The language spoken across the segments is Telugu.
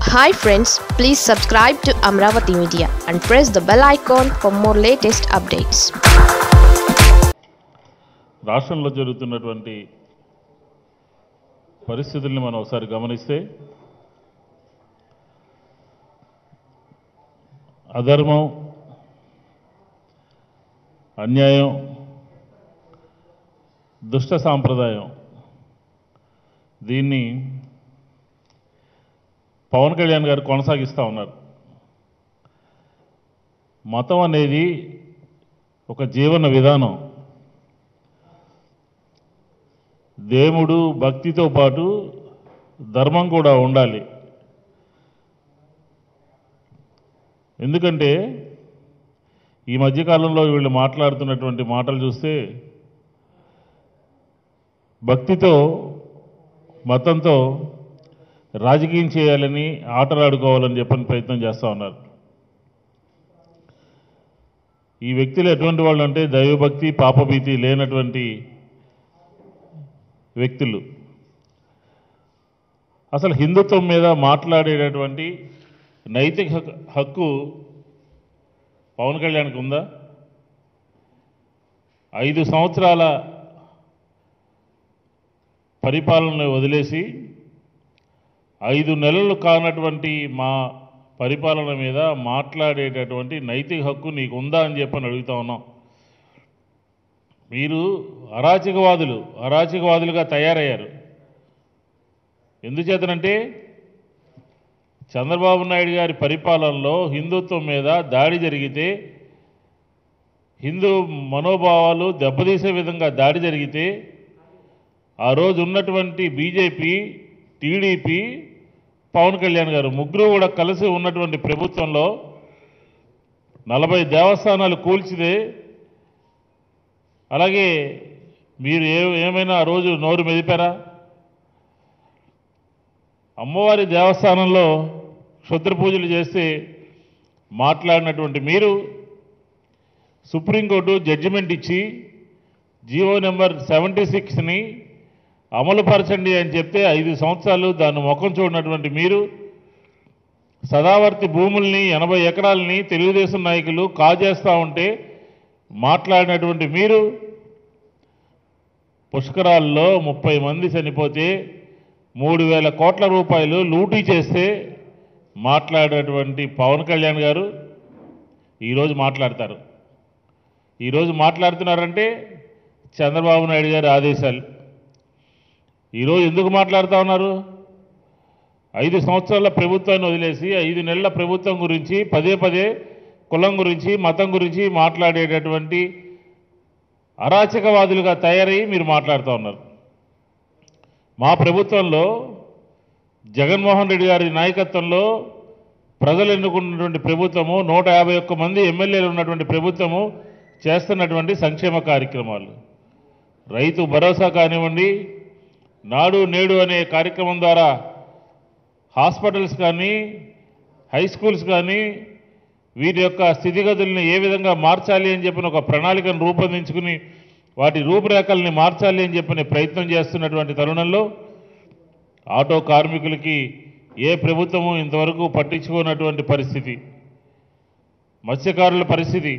hi friends please subscribe to Amaravati media and press the bell icon for more latest updates రాష్ట్రంలో జరుగుతున్నటువంటి పరిస్థితుల్ని మనం ఒకసారి గమనిస్తే అధర్మం అన్యాయం దుష్ట సాంప్రదాయం దీన్ని పవన్ కళ్యాణ్ గారు కొనసాగిస్తూ ఉన్నారు మతం అనేది ఒక జీవన విధానం దేవుడు భక్తితో పాటు ధర్మం కూడా ఉండాలి ఎందుకంటే ఈ మధ్యకాలంలో వీళ్ళు మాట్లాడుతున్నటువంటి మాటలు చూస్తే భక్తితో మతంతో రాజకీయం చేయాలని ఆటలాడుకోవాలని చెప్పని ప్రయత్నం చేస్తూ ఉన్నారు ఈ వ్యక్తులు ఎటువంటి వాళ్ళు అంటే దైవభక్తి పాపభీతి లేనటువంటి వ్యక్తులు అసలు హిందుత్వం మీద మాట్లాడేటటువంటి నైతిక హక్కు- హక్కు పవన్ కళ్యాణ్కి ఉందా ఐదు సంవత్సరాల పరిపాలన వదిలేసి ఐదు నెలలు కానటువంటి మా పరిపాలన మీద మాట్లాడేటటువంటి నైతిక హక్కు నీకు ఉందా అని చెప్పని అడుగుతా ఉన్నాం మీరు అరాచకవాదులు అరాచకవాదులుగా తయారయ్యారు ఎందుచేతనంటే చంద్రబాబు నాయుడు గారి పరిపాలనలో హిందుత్వం మీద దాడి జరిగితే హిందూ మనోభావాలు దెబ్బతీసే విధంగా దాడి జరిగితే ఆ రోజు ఉన్నటువంటి బీజేపీ టీడీపీ పవన్ కళ్యాణ్ గారు ముగ్గురు కూడా కలిసి ఉన్నటువంటి ప్రభుత్వంలో నలభై దేవస్థానాలు కూల్చిదే అలాగే మీరు ఏ ఏమైనా ఆ రోజు నోరు మెదిపారా అమ్మవారి దేవస్థానంలో క్షుద్ర పూజలు చేస్తే మాట్లాడినటువంటి మీరు సుప్రీంకోర్టు జడ్జిమెంట్ ఇచ్చి జీవో నెంబర్ సెవెంటీ సిక్స్ని అమలుపరచండి అని చెప్తే ఐదు సంవత్సరాలు దాన్ని ముఖం చూడనటువంటి మీరు సదావర్తి భూముల్ని ఎనభై ఎకరాలని తెలుగుదేశం నాయకులు కాజేస్తూ ఉంటే మాట్లాడినటువంటి మీరు పుష్కరాల్లో ముప్పై మంది చనిపోతే మూడు వేల కోట్ల రూపాయలు లూటీ చేస్తే మాట్లాడేటువంటి పవన్ కళ్యాణ్ గారు ఈరోజు మాట్లాడతారు ఈరోజు మాట్లాడుతున్నారంటే చంద్రబాబు నాయుడు గారి ఆదేశాలు ఈరోజు ఎందుకు మాట్లాడుతూ ఉన్నారు ఐదు సంవత్సరాల ప్రభుత్వాన్ని వదిలేసి ఐదు నెలల ప్రభుత్వం గురించి పదే పదే కులం గురించి మతం గురించి మాట్లాడేటటువంటి అరాచకవాదులుగా తయారయ్యి మీరు మాట్లాడుతూ ఉన్నారు మా ప్రభుత్వంలో జగన్మోహన్ రెడ్డి గారి నాయకత్వంలో ప్రజలు ఎన్నుకున్నటువంటి ప్రభుత్వము నూట యాభై ఒక్క మంది ఎమ్మెల్యేలు ఉన్నటువంటి ప్రభుత్వము చేస్తున్నటువంటి సంక్షేమ కార్యక్రమాలు రైతు భరోసా కానివ్వండి నాడు నేడు అనే కార్యక్రమం ద్వారా హాస్పిటల్స్ కానీ హై స్కూల్స్ కానీ వీటి యొక్క స్థితిగతుల్ని ఏ విధంగా మార్చాలి అని చెప్పిన ఒక ప్రణాళికను రూపొందించుకుని వాటి రూపురేఖల్ని మార్చాలి అని చెప్పిన ప్రయత్నం చేస్తున్నటువంటి తరుణంలో ఆటో కార్మికులకి ఏ ప్రభుత్వము ఇంతవరకు పట్టించుకోనటువంటి పరిస్థితి మత్స్యకారుల పరిస్థితి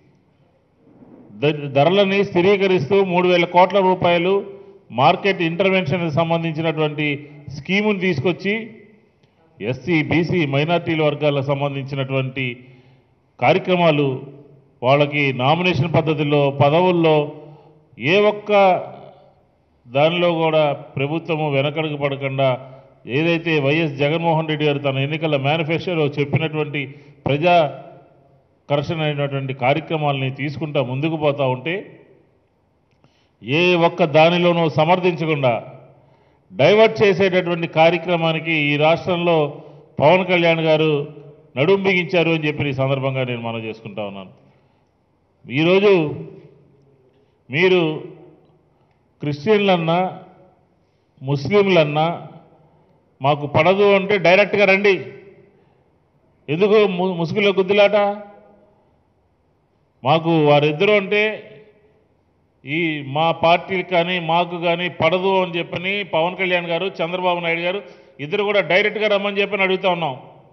ద- ధరలని స్థిరీకరిస్తూ మూడు వేల కోట్ల రూపాయలు మార్కెట్ ఇంటర్వెన్షన్కి సంబంధించినటువంటి స్కీముని తీసుకొచ్చి ఎస్సీ బీసీ మైనార్టీల వర్గాలకు సంబంధించినటువంటి కార్యక్రమాలు వాళ్ళకి నామినేషన్ పద్ధతిలో పదవుల్లో ఏ ఒక్క దానిలో కూడా ప్రభుత్వము వెనకడుగు పడకుండా ఏదైతే వైఎస్ జగన్మోహన్ రెడ్డి గారు తన ఎన్నికల మేనిఫెస్టోలో చెప్పినటువంటి ప్రజా కర్షణ అయినటువంటి కార్యక్రమాలని తీసుకుంటా ముందుకు పోతా ఉంటే ఏ ఒక్క దానిలోనూ సమర్థించకుండా డైవర్ట్ చేసేటటువంటి కార్యక్రమానికి ఈ రాష్ట్రంలో పవన్ కళ్యాణ్ గారు నడుం బిగించారు అని చెప్పి ఈ సందర్భంగా నేను మనం చేసుకుంటా ఉన్నాను ఈరోజు మీరు క్రిస్టియన్లన్నా ముస్లింలన్నా మాకు పడదు అంటే డైరెక్ట్గా రండి ఎందుకు ము- ముసుగులో గుద్దులాట మాకు వారిద్దరూ అంటే ఈ మా పార్టీకి కానీ మాకు కానీ పడదు అని చెప్పని పవన్ కళ్యాణ్ గారు చంద్రబాబు నాయుడు గారు ఇద్దరు కూడా డైరెక్ట్గా రమ్మని చెప్పని అడుగుతా ఉన్నాం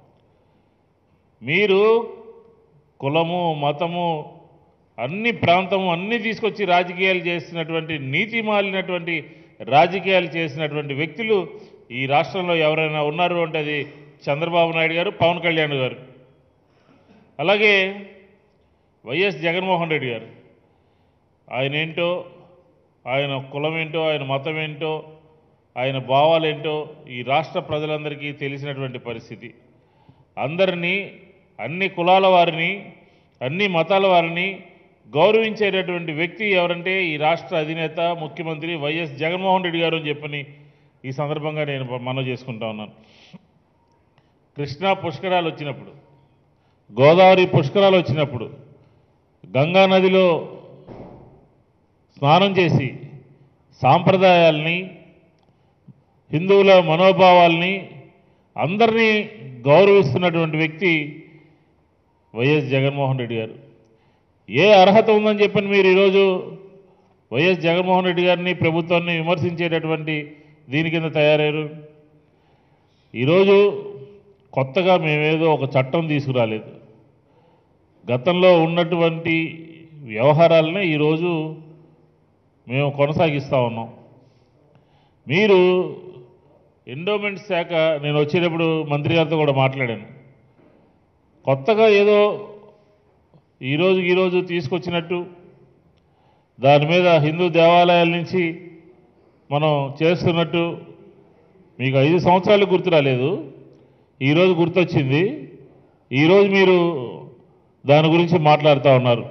మీరు కులము మతము అన్ని ప్రాంతము అన్ని తీసుకొచ్చి రాజకీయాలు చేసినటువంటి నీతి మాలినటువంటి రాజకీయాలు చేసినటువంటి వ్యక్తులు ఈ రాష్ట్రంలో ఎవరైనా ఉన్నారు అంటే అది చంద్రబాబు నాయుడు గారు పవన్ కళ్యాణ్ గారు అలాగే వైఎస్ జగన్మోహన్ రెడ్డి గారు ఆయన ఏంటో ఆయన కులం ఏంటో ఆయన మతం ఏంటో ఆయన భావాలేంటో ఈ రాష్ట్ర ప్రజలందరికీ తెలిసినటువంటి పరిస్థితి అందరినీ అన్ని కులాల వారిని అన్ని మతాల వారిని గౌరవించేటటువంటి వ్యక్తి ఎవరంటే ఈ రాష్ట్ర అధినేత ముఖ్యమంత్రి వైఎస్ జగన్మోహన్ రెడ్డి గారు అని చెప్పని ఈ సందర్భంగా నేను మనవి చేసుకుంటా ఉన్నాను కృష్ణా పుష్కరాలు వచ్చినప్పుడు గోదావరి పుష్కరాలు వచ్చినప్పుడు గంగా నదిలో స్నానం చేసి సాంప్రదాయాల్ని హిందువుల మనోభావాల్ని అందరినీ గౌరవిస్తున్నటువంటి వ్యక్తి వైఎస్ జగన్మోహన్ రెడ్డి గారు ఏ అర్హత ఉందని చెప్పని మీరు ఈరోజు వైఎస్ జగన్మోహన్ రెడ్డి గారిని ప్రభుత్వాన్ని విమర్శించేటటువంటి దీని కింద తయారయ్యారు ఈరోజు కొత్తగా మేమేదో ఒక చట్టం తీసుకురాలేదు గతంలో ఉన్నటువంటి వ్యవహారాలనే ఈరోజు మేము కొనసాగిస్తూ ఉన్నాం మీరు ఎండోమెంట్ శాఖ నేను వచ్చేటప్పుడు మంత్రి గారితో కూడా మాట్లాడాను కొత్తగా ఏదో ఈరోజు ఈరోజు తీసుకొచ్చినట్టు దాని మీద హిందూ దేవాలయాల నుంచి మనం చేస్తున్నట్టు మీకు ఐదు సంవత్సరాలు గుర్తు రాలేదు ఈరోజు గుర్తొచ్చింది ఈరోజు మీరు దాని గురించి మాట్లాడుతూ ఉన్నారు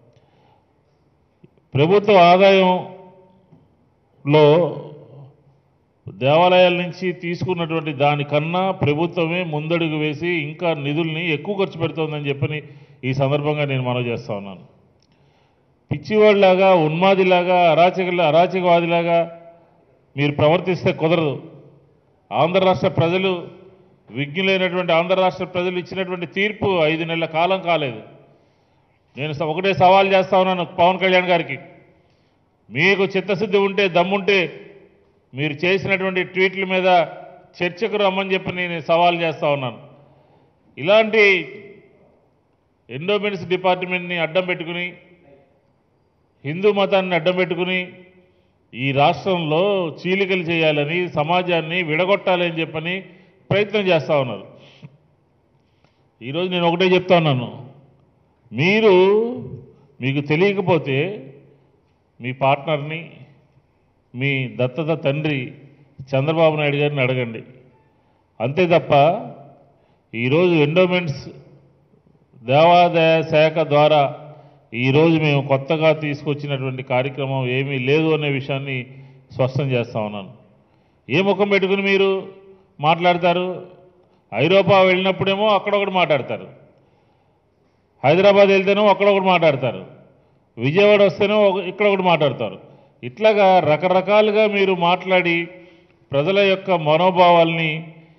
ప్రభుత్వ ఆదాయంలో దేవాలయాల నుంచి తీసుకున్నటువంటి దానికన్నా ప్రభుత్వమే ముందడుగు వేసి ఇంకా నిధుల్ని ఎక్కువ ఖర్చు పెడుతోందని చెప్పని ఈ సందర్భంగా నేను మనవి చేస్తా ఉన్నాను పిచ్చివాడిలాగా ఉన్మాదిలాగా అరాచక అరాచకవాదిలాగా మీరు ప్రవర్తిస్తే కుదరదు ఆంధ్ర రాష్ట్ర ప్రజలు విజ్ఞులైనటువంటి ఆంధ్ర రాష్ట్ర ప్రజలు ఇచ్చినటువంటి తీర్పు ఐదు నెలల కాలం కాలేదు నేను స- ఒకటే సవాల్ చేస్తా ఉన్నాను పవన్ కళ్యాణ్ గారికి మీకు చిత్తశుద్ధి ఉంటే దమ్ముంటే మీరు చేసినటువంటి ట్వీట్ల మీద చర్చకు రమ్మని చెప్పి నేను సవాల్ చేస్తా ఉన్నాను ఇలాంటి ఎండోమెంట్స్ డిపార్ట్మెంట్ని అడ్డం పెట్టుకుని హిందూ మతాన్ని అడ్డం పెట్టుకుని ఈ రాష్ట్రంలో చీలికలు చేయాలని సమాజాన్ని విడగొట్టాలని చెప్పని ప్రయత్నం చేస్తూ ఉన్నారు ఈరోజు నేను ఒకటే చెప్తా ఉన్నాను మీరు మీకు తెలియకపోతే మీ పార్ట్నర్ని మీ దత్తత తండ్రి చంద్రబాబు నాయుడు గారిని అడగండి అంతే తప్ప ఈరోజు ఎండోమెంట్స్ దేవాదాయ శాఖ ద్వారా ఈరోజు మేము కొత్తగా తీసుకొచ్చినటువంటి కార్యక్రమం ఏమీ లేదు అనే విషయాన్ని స్పష్టం చేస్తా ఉన్నాను ఏ ముఖం పెట్టుకుని మీరు మాట్లాడతారు ఐరోపా వెళ్ళినప్పుడేమో అక్కడ ఒకటి మాట్లాడతారు హైదరాబాద్ వెళ్తేనేమో అక్కడ ఒకటి మాట్లాడతారు విజయవాడ వస్తేనే ఒక ఇక్కడ ఒకటి మాట్లాడతారు ఇట్లాగా రకరకాలుగా మీరు మాట్లాడి ప్రజల యొక్క మనోభావాల్ని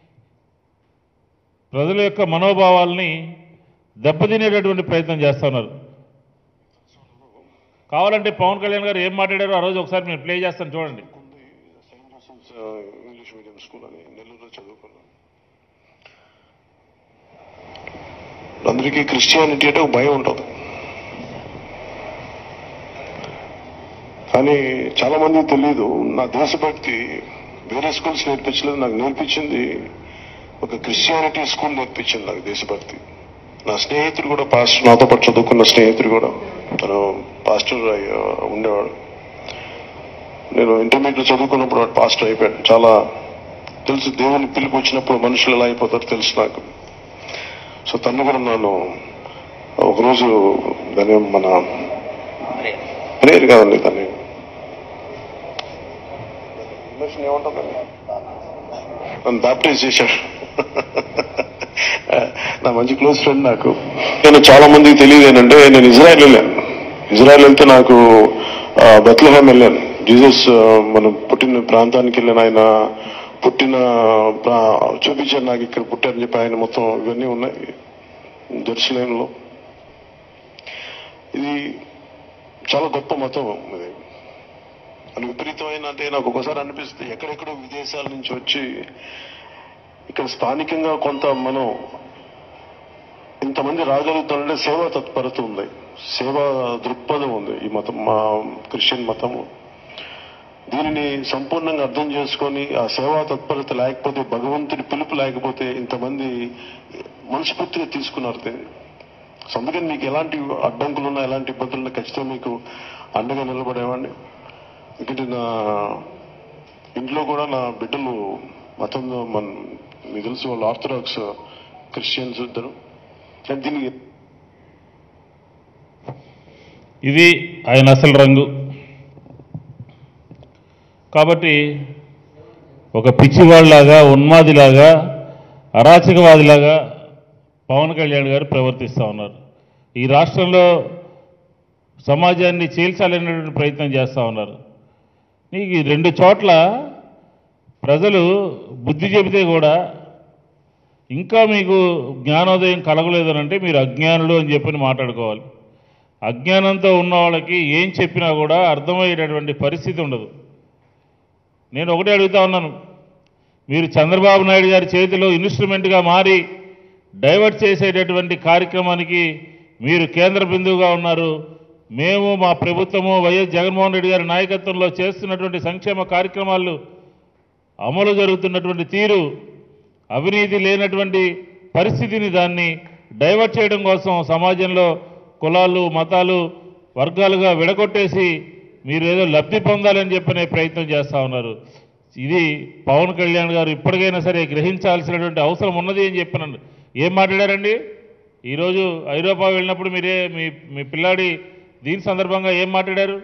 ప్రజల యొక్క మనోభావాల్ని దెబ్బతినేటటువంటి ప్రయత్నం చేస్తున్నారు కావాలంటే పవన్ కళ్యాణ్ గారు ఏం మాట్లాడారో ఆ రోజు ఒకసారి నేను ప్లే చేస్తాను చూడండి ఉంది Saint Joseph's English medium school అని నెల్లూరులో చదువుకున్నాను అందరికీ క్రిస్టియానిటీ అంటే ఒక భయం ఉంటుంది కానీ చాలా మందికి తెలియదు నా దేశభక్తి వేరే స్కూల్స్ నేర్పించలేదు నాకు నేర్పించింది ఒక క్రిస్టియానిటీ స్కూల్ నేర్పించింది నాకు దేశభక్తి నా స్నేహితుడు కూడా పాస్టర్ నాతో పాటు చదువుకున్న స్నేహితుడు కూడా తను పాస్టర్ అయ్య- ఉండేవాడు నేను ఇంటర్మీడియట్ చదువుకున్నప్పుడు వాడు పాస్టర్ అయిపోయాడు చాలా తెలుసు దేవుని పిలుపు వచ్చినప్పుడు మనుషులు ఎలా అయిపోతారో తెలుసు నాకు సో తను కూడా నన్ను ఒకరోజు దాని మన ప్రేయర్ కాదండి దాన్ని ఇంగ్లీష్లో ఏముంటుందండి నన్ను బ్యాప్టైజ్ చేశాడు నా మంచి క్లోజ్ ఫ్రెండ్ నాకు నేను చాలా మందికి తెలియదు ఏంటంటే నేను ఇజ్రాయెల్ వెళ్ళాను ఇజ్రాయెల్ వెళ్తే నాకు బెత్లహేం వెళ్ళాను జీసస్ ఆ, మనం పుట్టిన ప్రాంతానికి వెళ్ళాను ఆయన పుట్టిన ప్రా- చూపించారు నాకు ఇక్కడ పుట్టారని చెప్పి ఆయన మొత్తం ఇవన్నీ ఉన్నాయి జెరూసలేంలో ఇది చాలా గొప్ప మతం ఇది అది విపరీతమైన అంటే నాకు ఒకసారి అనిపిస్తుంది ఎక్కడెక్కడో విదేశాల నుంచి వచ్చి ఇక్కడ స్థానికంగా కొంత మనం ఇంతమంది రాగలుగుతారంటే సేవా తత్పరత ఉంది సేవా దృక్పథం ఉంది ఈ మతం మా క్రిస్టియన్ మతము దీనిని సంపూర్ణంగా అర్థం చేసుకొని ఆ సేవా తత్పరత లేకపోతే భగవంతుడి పిలుపు లేకపోతే ఇంతమంది మనస్ఫూర్తిగా తీసుకున్నారు దీన్ని సో అందుకని మీకు ఎలాంటి అడ్డంకులున్నా ఎలాంటి ఇబ్బందులున్నా ఖచ్చితంగా మీకు అండగా నిలబడేవాడిని ఎందుకంటే నా ఇంట్లో కూడా నా బిడ్డలు మతంలో మన మీకు తెలుసు వాళ్ళు ఆర్థడాక్స్ క్రిస్టియన్స్ ఇద్దరు కానీ దీనికి ఇది ఆయన అసలు రంగు కాబట్టి ఒక పిచ్చివాళ్ళలాగా ఉన్మాదిలాగా అరాచకవాదిలాగా పవన్ కళ్యాణ్ గారు ప్రవర్తిస్తూ ఉన్నారు ఈ రాష్ట్రంలో సమాజాన్ని చీల్చాలనేటువంటి ప్రయత్నం చేస్తూ ఉన్నారు నీకు ఈ రెండు చోట్ల ప్రజలు బుద్ధి చెబితే కూడా ఇంకా మీకు జ్ఞానోదయం కలగలేదనంటే మీరు అజ్ఞానులు అని చెప్పని మాట్లాడుకోవాలి అజ్ఞానంతో ఉన్న వాళ్ళకి ఏం చెప్పినా కూడా అర్థమయ్యేటటువంటి పరిస్థితి ఉండదు నేను ఒకటే అడుగుతా ఉన్నాను మీరు చంద్రబాబు నాయుడు గారి చేతిలో ఇన్స్ట్రుమెంట్గా మారి డైవర్ట్ చేసేటటువంటి కార్యక్రమానికి మీరు కేంద్ర బిందువుగా ఉన్నారు మేము మా ప్రభుత్వము వైఎస్ జగన్మోహన్ రెడ్డి గారి నాయకత్వంలో చేస్తున్నటువంటి సంక్షేమ కార్యక్రమాలు అమలు జరుగుతున్నటువంటి తీరు అవినీతి లేనటువంటి పరిస్థితిని దాన్ని డైవర్ట్ చేయడం కోసం సమాజంలో కులాలు మతాలు వర్గాలుగా విడగొట్టేసి మీరు ఏదో లబ్ధి పొందాలని చెప్పనే ప్రయత్నం చేస్తూ ఉన్నారు ఇది పవన్ కళ్యాణ్ గారు ఇప్పటికైనా సరే గ్రహించాల్సినటువంటి అవసరం ఉన్నది అని చెప్పినాను ఏం మాట్లాడారండి ఈరోజు ఐరోపా వెళ్ళినప్పుడు మీరే మీ మీ పిల్లాడి దీని సందర్భంగా ఏం మాట్లాడారు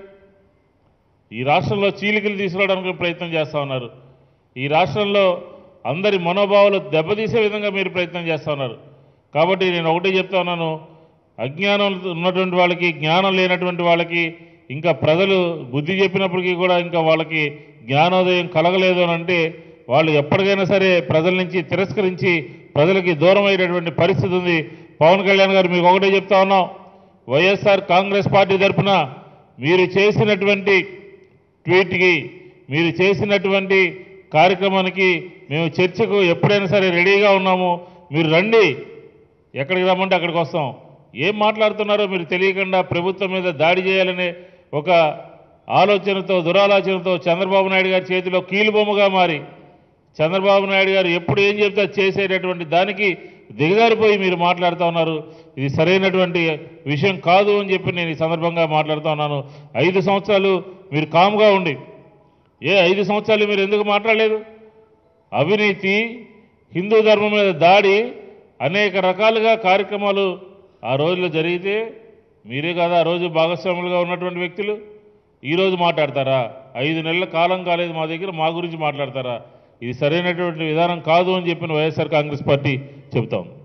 ఈ రాష్ట్రంలో చీలికలు తీసుకురావడానికి ప్రయత్నం చేస్తూ ఉన్నారు ఈ రాష్ట్రంలో అందరి మనోభావాలు దెబ్బతీసే విధంగా మీరు ప్రయత్నం చేస్తూ ఉన్నారు కాబట్టి నేను ఒకటే చెప్తా ఉన్నాను అజ్ఞానం ఉన్నటువంటి వాళ్ళకి జ్ఞానం లేనటువంటి వాళ్ళకి ఇంకా ప్రజలు బుద్ధి చెప్పినప్పటికీ కూడా ఇంకా వాళ్ళకి జ్ఞానోదయం కలగలేదు అని అంటే వాళ్ళు ఎప్పటికైనా సరే ప్రజల నుంచి తిరస్కరించి ప్రజలకి దూరం అయ్యేటటువంటి పరిస్థితి ఉంది పవన్ కళ్యాణ్ గారు మీకు ఒకటే చెప్తా ఉన్నాం వైఎస్ఆర్ కాంగ్రెస్ పార్టీ తరఫున మీరు చేసినటువంటి ట్వీట్కి మీరు చేసినటువంటి కార్యక్రమానికి మేము చర్చకు ఎప్పుడైనా సరే రెడీగా ఉన్నాము మీరు రండి ఎక్కడికి రమ్మంటే అక్కడికి వస్తాం ఏం మాట్లాడుతున్నారో మీరు తెలియకుండా ప్రభుత్వం మీద దాడి చేయాలనే ఒక ఆలోచనతో దురాలోచనతో చంద్రబాబు నాయుడు గారి చేతిలో కీలుబొమ్మగా మారి చంద్రబాబు నాయుడు గారు ఎప్పుడు ఏం చెప్తే అది చేసేటటువంటి దానికి దిగజారిపోయి మీరు మాట్లాడుతూ ఉన్నారు ఇది సరైనటువంటి విషయం కాదు అని చెప్పి నేను ఈ సందర్భంగా మాట్లాడుతూ ఉన్నాను ఐదు సంవత్సరాలు మీరు కామ్గా ఉండి ఏ ఐదు సంవత్సరాలు మీరు ఎందుకు మాట్లాడలేదు అవినీతి హిందూ ధర్మం మీద దాడి అనేక రకాలుగా కార్యక్రమాలు ఆ రోజుల్లో జరిగితే మీరే కదా ఆ రోజు భాగస్వాములుగా ఉన్నటువంటి వ్యక్తులు ఈరోజు మాట్లాడతారా ఐదు నెలల కాలం కాలేదు మా దగ్గర మా గురించి మాట్లాడతారా ఇది సరైనటువంటి విధానం కాదు అని చెప్పిన వైఎస్ఆర్ కాంగ్రెస్ పార్టీ చెబుతాం